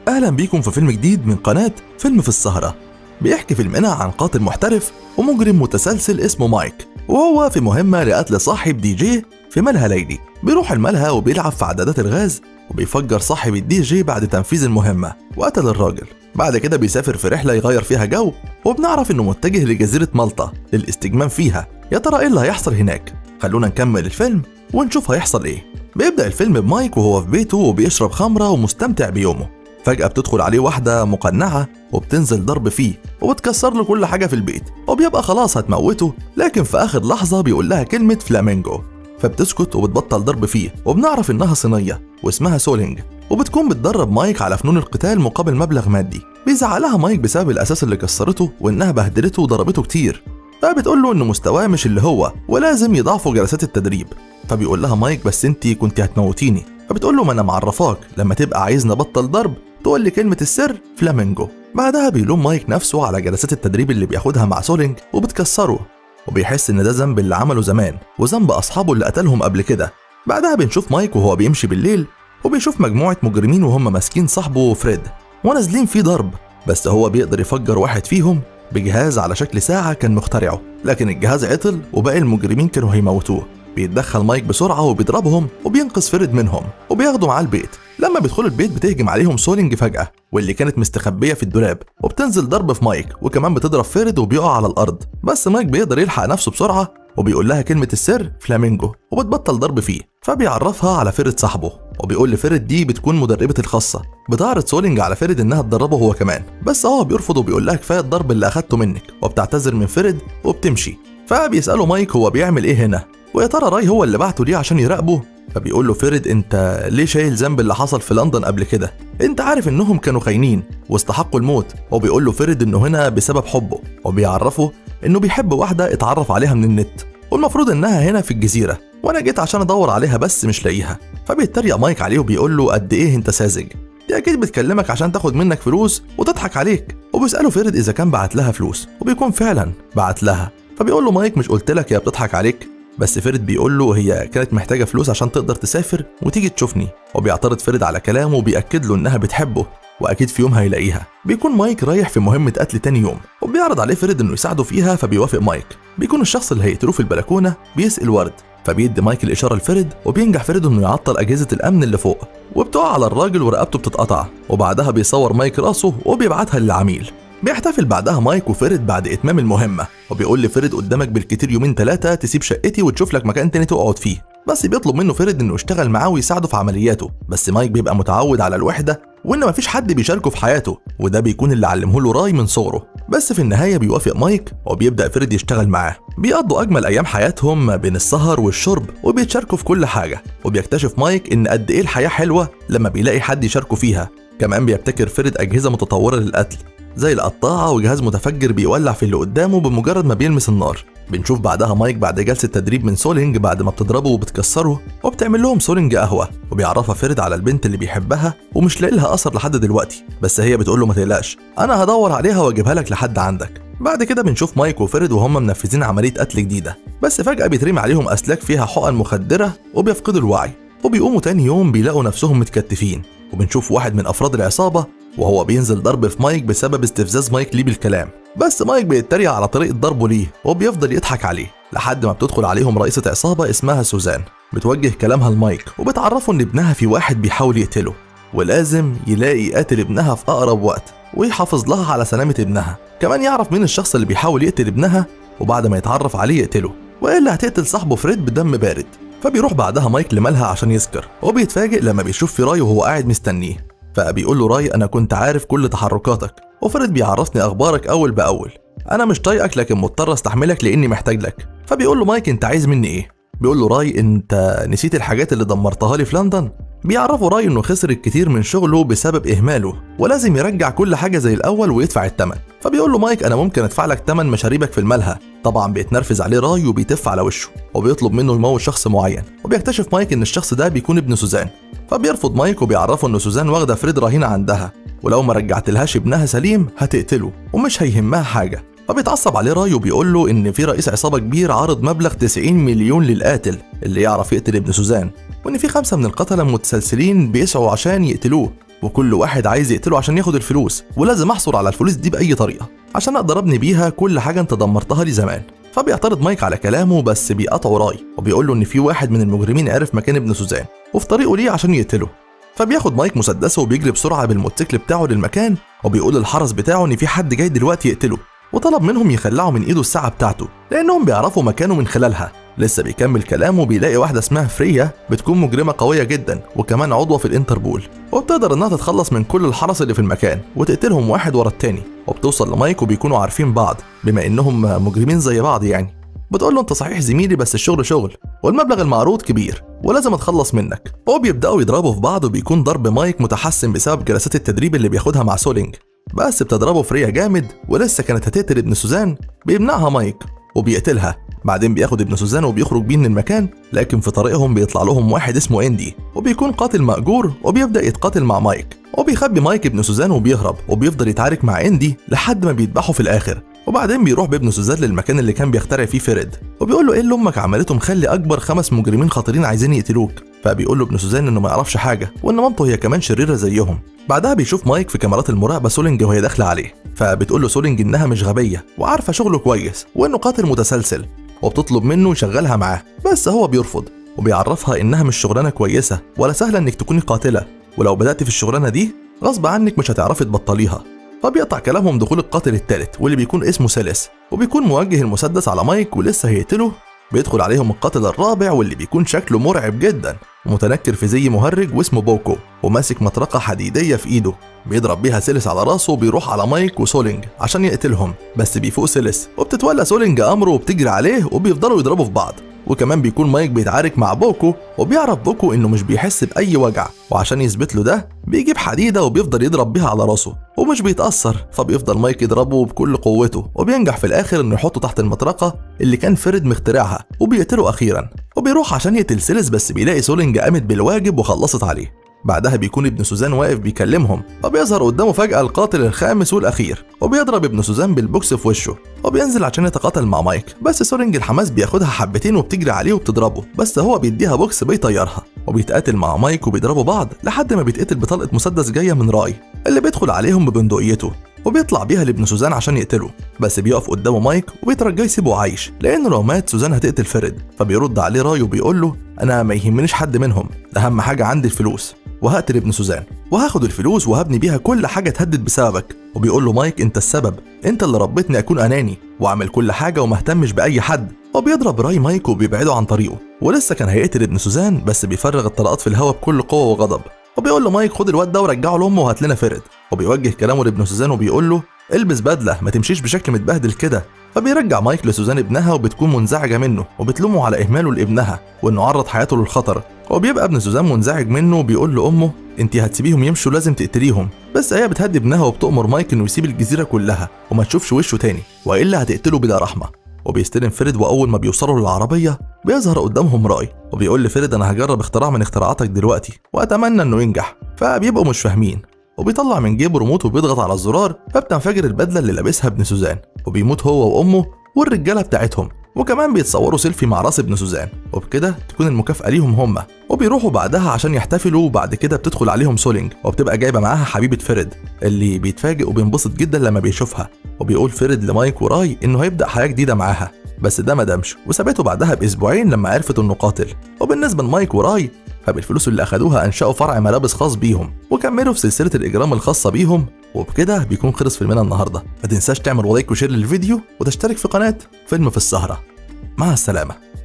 أهلا بيكم في فيلم جديد من قناة فيلم في السهرة بيحكي فيلمنا عن قاتل محترف ومجرم متسلسل اسمه مايك وهو في مهمة لقتل صاحب دي جي في ملهى ليلي بيروح الملهى وبيلعب في عدادات الغاز وبيفجر صاحب الدي جي بعد تنفيذ المهمة وقتل الراجل بعد كده بيسافر في رحلة يغير فيها جو وبنعرف انه متجه لجزيرة مالطا للاستجمام فيها يا ترى ايه اللي هيحصل هناك خلونا نكمل الفيلم ونشوف هيحصل ايه بيبدأ الفيلم بمايك وهو في بيته وبيشرب خمرة ومستمتع بيومه فجأة بتدخل عليه واحدة مقنعة وبتنزل ضرب فيه وبتكسر له كل حاجة في البيت وبيبقى خلاص هتموته لكن في آخر لحظة بيقول لها كلمة فلامينجو فبتسكت وبتبطل ضرب فيه وبنعرف إنها صينية واسمها سولينج وبتكون بتدرب مايك على فنون القتال مقابل مبلغ مادي بيزعلها مايك بسبب الأساس اللي كسرته وإنها بهدلته وضربته كتير فبتقول له إن مستواه مش اللي هو ولازم يضاعفوا جلسات التدريب فبيقول لها مايك بس انتي كنت هتموتيني فبتقول له ما انا معرفاك لما تبقى عايزني ابطل ضرب تقول لي كلمة السر فلامينجو بعدها بيلوم مايك نفسه على جلسات التدريب اللي بياخدها مع سولينج وبتكسره وبيحس ان ده ذنب اللي عمله زمان وذنب اصحابه اللي قتلهم قبل كده بعدها بنشوف مايك وهو بيمشي بالليل وبيشوف مجموعة مجرمين وهم ماسكين صاحبه فريد ونازلين فيه ضرب بس هو بيقدر يفجر واحد فيهم بجهاز على شكل ساعة كان مخترعه لكن الجهاز عطل وباقي المجرمين كانوا هيموتوه بيتدخل مايك بسرعة وبيضربهم وبينقذ فريد منهم وبياخده معاه البيت لما بيدخلوا البيت بتهجم عليهم سولينج فجأة واللي كانت مستخبية في الدولاب وبتنزل ضرب في مايك وكمان بتضرب فريد وبيقع على الأرض بس مايك بيقدر يلحق نفسه بسرعة وبيقول لها كلمة السر فلامينجو وبتبطل ضرب فيه فبيعرفها على فريد صاحبه وبيقول لفريد دي بتكون مدربة الخاصة بتعرض سولينج على فريد انها تدربه هو كمان بس هو بيرفض وبيقول لها كفاية الضرب اللي اخدته منك وبتعتذر من فريد وبتمشي فبيسأله مايك هو بيعمل ايه هنا ويا ترى راي هو اللي بعته ليه عشان يراقبه فبيقول له فريد انت ليه شايل ذنب اللي حصل في لندن قبل كده انت عارف انهم كانوا خاينين واستحقوا الموت وبيقول له فريد انه هنا بسبب حبه وبيعرفه انه بيحب واحده اتعرف عليها من النت والمفروض انها هنا في الجزيره وانا جيت عشان ادور عليها بس مش لاقيها فبيتريق مايك عليه وبيقول له قد ايه انت ساذج دي اكيد بتكلمك عشان تاخد منك فلوس وتضحك عليك وبيساله فريد اذا كان بعت لها فلوس وبيكون فعلا بعت لها فبيقول له مايك مش قلت لك هي بتضحك عليك بس فريد بيقول له هي كانت محتاجه فلوس عشان تقدر تسافر وتيجي تشوفني وبيعترض فريد على كلامه وبيأكد له انها بتحبه واكيد في يوم هيلاقيها بيكون مايك رايح في مهمه قتل تاني يوم وبيعرض عليه فريد انه يساعده فيها فبيوافق مايك بيكون الشخص اللي هيقتلوه في البلكونه بيسأل ورد فبيدي مايك الاشاره لفريد وبينجح فريد انه يعطل اجهزه الامن اللي فوق وبتقع على الراجل ورقبته بتتقطع وبعدها بيصور مايك راسه وبيبعتها للعميل بيحتفل بعدها مايك وفريد بعد اتمام المهمه وبيقول لفريد قدامك بالكتير يومين ثلاثه تسيب شقتي وتشوف لك مكان تاني تقعد فيه بس بيطلب منه فريد انه يشتغل معاه ويساعده في عملياته بس مايك بيبقى متعود على الوحده وان مفيش حد بيشاركه في حياته وده بيكون اللي علمه له راي من صغره بس في النهايه بيوافق مايك وبيبدا فريد يشتغل معاه بيقضوا اجمل ايام حياتهم ما بين السهر والشرب وبيتشاركوا في كل حاجه وبيكتشف مايك ان قد ايه الحياه حلوه لما بيلاقي حد يشاركه فيها كمان بيبتكر فريد اجهزه متطوره للقتل زي القطاعة وجهاز متفجر بيولع في اللي قدامه بمجرد ما بيلمس النار بنشوف بعدها مايك بعد جلسة تدريب من سولينج بعد ما بتضربه وبتكسره وبتعمل لهم سولينج قهوة وبيعرفها فريد على البنت اللي بيحبها ومش لاقي لها أثر لحد دلوقتي بس هي بتقول له ما تقلقش أنا هدور عليها وأجيبها لك لحد عندك بعد كده بنشوف مايك وفريد وهم منفذين عملية قتل جديدة بس فجأة بيترمي عليهم أسلاك فيها حقن مخدرة وبيفقدوا الوعي وبيقوموا تاني يوم بيلاقوا نفسهم متكتفين وبنشوف واحد من أفراد العصابة وهو بينزل ضرب في مايك بسبب استفزاز مايك ليه بالكلام بس مايك بيتريق على طريقة ضربه ليه وبيفضل يضحك عليه لحد ما بتدخل عليهم رئيسة عصابة اسمها سوزان بتوجه كلامها لمايك وبتعرفه ان ابنها في واحد بيحاول يقتله ولازم يلاقي قاتل ابنها في أقرب وقت ويحافظ لها على سلامة ابنها كمان يعرف مين الشخص اللي بيحاول يقتل ابنها وبعد ما يتعرف عليه يقتله وإلا هتقتل صاحبه فريد بدم بارد فبيروح بعدها مايك لمالها عشان يسكر وبيتفاجئ لما بيشوف في راي وهو قاعد مستنيه فبيقول له راي انا كنت عارف كل تحركاتك وفريد بيعرفني اخبارك اول باول انا مش طايقك لكن مضطر استحملك لاني محتاج لك فبيقول له مايك انت عايز مني ايه بيقول له راي انت نسيت الحاجات اللي دمرتها لي في لندن بيعرفوا راي انه خسر الكتير من شغله بسبب اهماله ولازم يرجع كل حاجه زي الاول ويدفع الثمن فبيقول له مايك انا ممكن ادفع لك ثمن مشاريبك في الملهى طبعا بيتنرفز عليه راي وبيتف على وشه وبيطلب منه يموت شخص معين وبيكتشف مايك ان الشخص ده بيكون ابن سوزان فبيرفض مايك وبيعرفه ان سوزان واخده فريد رهينه عندها ولو ما رجعتلهاش ابنها سليم هتقتله ومش هيهمها حاجه فبيتعصب عليه راي وبيقول له ان في رئيس عصابه كبير عرض مبلغ 90 مليون للقاتل اللي يعرف يقتل ابن سوزان وان في خمسه من القتله المتسلسلين بيسعوا عشان يقتلوه وكل واحد عايز يقتله عشان ياخد الفلوس ولازم احصل على الفلوس دي باي طريقه عشان اقدر ابني بيها كل حاجه انت دمرتها لي زمان فبيعترض مايك على كلامه بس بيقطعه راي وبيقول له ان في واحد من المجرمين عرف مكان ابن سوزان وفي طريقه ليه عشان يقتله فبياخد مايك مسدسه وبيجري بسرعه بالموتوسيكل بتاعه للمكان وبيقول للحرس بتاعه ان في حد جاي دلوقتي يقتله وطلب منهم يخلعوا من ايده الساعه بتاعته لانهم بيعرفوا مكانه من خلالها لسه بيكمل كلامه بيلاقي واحده اسمها فريا بتكون مجرمه قويه جدا وكمان عضوه في الانتربول وبتقدر انها تتخلص من كل الحرس اللي في المكان وتقتلهم واحد ورا التاني وبتوصل لمايك وبيكونوا عارفين بعض بما انهم مجرمين زي بعض يعني بتقول له انت صحيح زميلي بس الشغل شغل والمبلغ المعروض كبير ولازم اتخلص منك وبيبداوا يضربوا في بعض وبيكون ضرب مايك متحسن بسبب جلسات التدريب اللي بياخدها مع سولينج بس بتضربه فريا جامد ولسه كانت هتقتل ابن سوزان بيمنعها مايك وبيقتلها بعدين بياخد ابن سوزان وبيخرج بيه من المكان لكن في طريقهم بيطلع لهم واحد اسمه اندي وبيكون قاتل مأجور وبيبدأ يتقاتل مع مايك وبيخبي مايك ابن سوزان وبيهرب وبيفضل يتعارك مع اندي لحد ما بيذبحه في الاخر وبعدين بيروح بابن سوزان للمكان اللي كان بيخترع فيه فريد وبيقول له ايه اللي امك عملته مخلي اكبر خمس مجرمين خطيرين عايزين يقتلوك فبيقول له ابن سوزان انه ما يعرفش حاجه وان مامته هي كمان شريره زيهم بعدها بيشوف مايك في كاميرات المراقبه سولينج وهي داخله عليه فبتقول له سولينج انها مش غبيه وعارفه شغله كويس وانه قاتل متسلسل وبتطلب منه يشغلها معاه بس هو بيرفض وبيعرفها انها مش شغلانه كويسه ولا سهله انك تكوني قاتله ولو بدات في الشغلانه دي غصب عنك مش هتعرفي تبطليها فبيقطع كلامهم دخول القاتل الثالث واللي بيكون اسمه سيلس وبيكون موجه المسدس على مايك ولسه هيقتله بيدخل عليهم القاتل الرابع واللي بيكون شكله مرعب جدا ومتنكر في زي مهرج واسمه بوكو وماسك مطرقة حديدية في ايده بيضرب بيها سيلس على راسه وبيروح على مايك وسولينج عشان يقتلهم بس بيفوق سيلس وبتتولى سولينج امره وبتجري عليه وبيفضلوا يضربوا في بعض وكمان بيكون مايك بيتعارك مع بوكو وبيعرف بوكو انه مش بيحس باي وجع وعشان يثبت له ده بيجيب حديده وبيفضل يضرب بيها على راسه ومش بيتاثر فبيفضل مايك يضربه بكل قوته وبينجح في الاخر انه يحطه تحت المطرقه اللي كان فريد مخترعها وبيقتله اخيرا وبيروح عشان يقتل سيلس بس بيلاقي سولينج قامت بالواجب وخلصت عليه بعدها بيكون ابن سوزان واقف بيكلمهم وبيظهر قدامه فجأة القاتل الخامس والأخير وبيضرب ابن سوزان بالبوكس في وشه وبينزل عشان يتقاتل مع مايك بس سورينج الحماس بياخدها حبتين وبتجري عليه وبتضربه بس هو بيديها بوكس بيطيرها وبيتقاتل مع مايك وبيضربوا بعض لحد ما بيتقتل بطلقة مسدس جاية من راي اللي بيدخل عليهم ببندقيته وبيطلع بيها لابن سوزان عشان يقتله بس بيقف قدامه مايك وبيترجاه يسيبه عايش لانه لو مات سوزان هتقتل فريد فبيرد عليه راي وبيقول له انا ما يهمنيش حد منهم اهم حاجه عندي الفلوس وهقتل ابن سوزان وهاخد الفلوس وهبني بيها كل حاجه تهدد بسببك وبيقول له مايك انت السبب انت اللي ربيتني اكون اناني واعمل كل حاجه وما اهتمش باي حد وبيضرب راي مايك وبيبعده عن طريقه ولسه كان هيقتل ابن سوزان بس بيفرغ الطلقات في الهواء بكل قوه وغضب وبيقول له مايك خد الواد ده ورجعه لامه وهات لنا فرد وبيوجه كلامه لابن سوزان وبيقول له البس بدله ما تمشيش بشكل متبهدل كده فبيرجع مايك لسوزان ابنها وبتكون منزعجه منه وبتلومه على اهماله لابنها وانه عرض حياته للخطر وبيبقى ابن سوزان منزعج منه وبيقول لامه انت هتسيبيهم يمشوا لازم تقتليهم بس هي بتهدي ابنها وبتأمر مايك انه يسيب الجزيره كلها وما تشوفش وشه تاني والا هتقتله بلا رحمه وبيستلم فريد واول ما بيوصلوا للعربيه بيظهر قدامهم راي وبيقول لفريد انا هجرب اختراع من اختراعاتك دلوقتي واتمنى انه ينجح فبيبقوا مش فاهمين وبيطلع من جيبه ريموت وبيضغط على الزرار فبتنفجر البدله اللي لابسها ابن سوزان وبيموت هو وامه والرجاله بتاعتهم وكمان بيتصوروا سيلفي مع راس ابن سوزان وبكده تكون المكافأة ليهم هما وبيروحوا بعدها عشان يحتفلوا وبعد كده بتدخل عليهم سولينج وبتبقى جايبة معاها حبيبة فريد اللي بيتفاجئ وبينبسط جدا لما بيشوفها وبيقول فريد لمايك وراي انه هيبدأ حياة جديدة معاها بس ده ما دامش وسابته بعدها باسبوعين لما عرفت انه قاتل وبالنسبه لمايك وراي فبالفلوس اللي اخدوها انشأوا فرع ملابس خاص بيهم وكملوا في سلسله الاجرام الخاصه بيهم وبكده بيكون خلص فيلمنا النهارده ما تنساش تعمل لايك وشير للفيديو وتشترك في قناه فيلم في السهره مع السلامه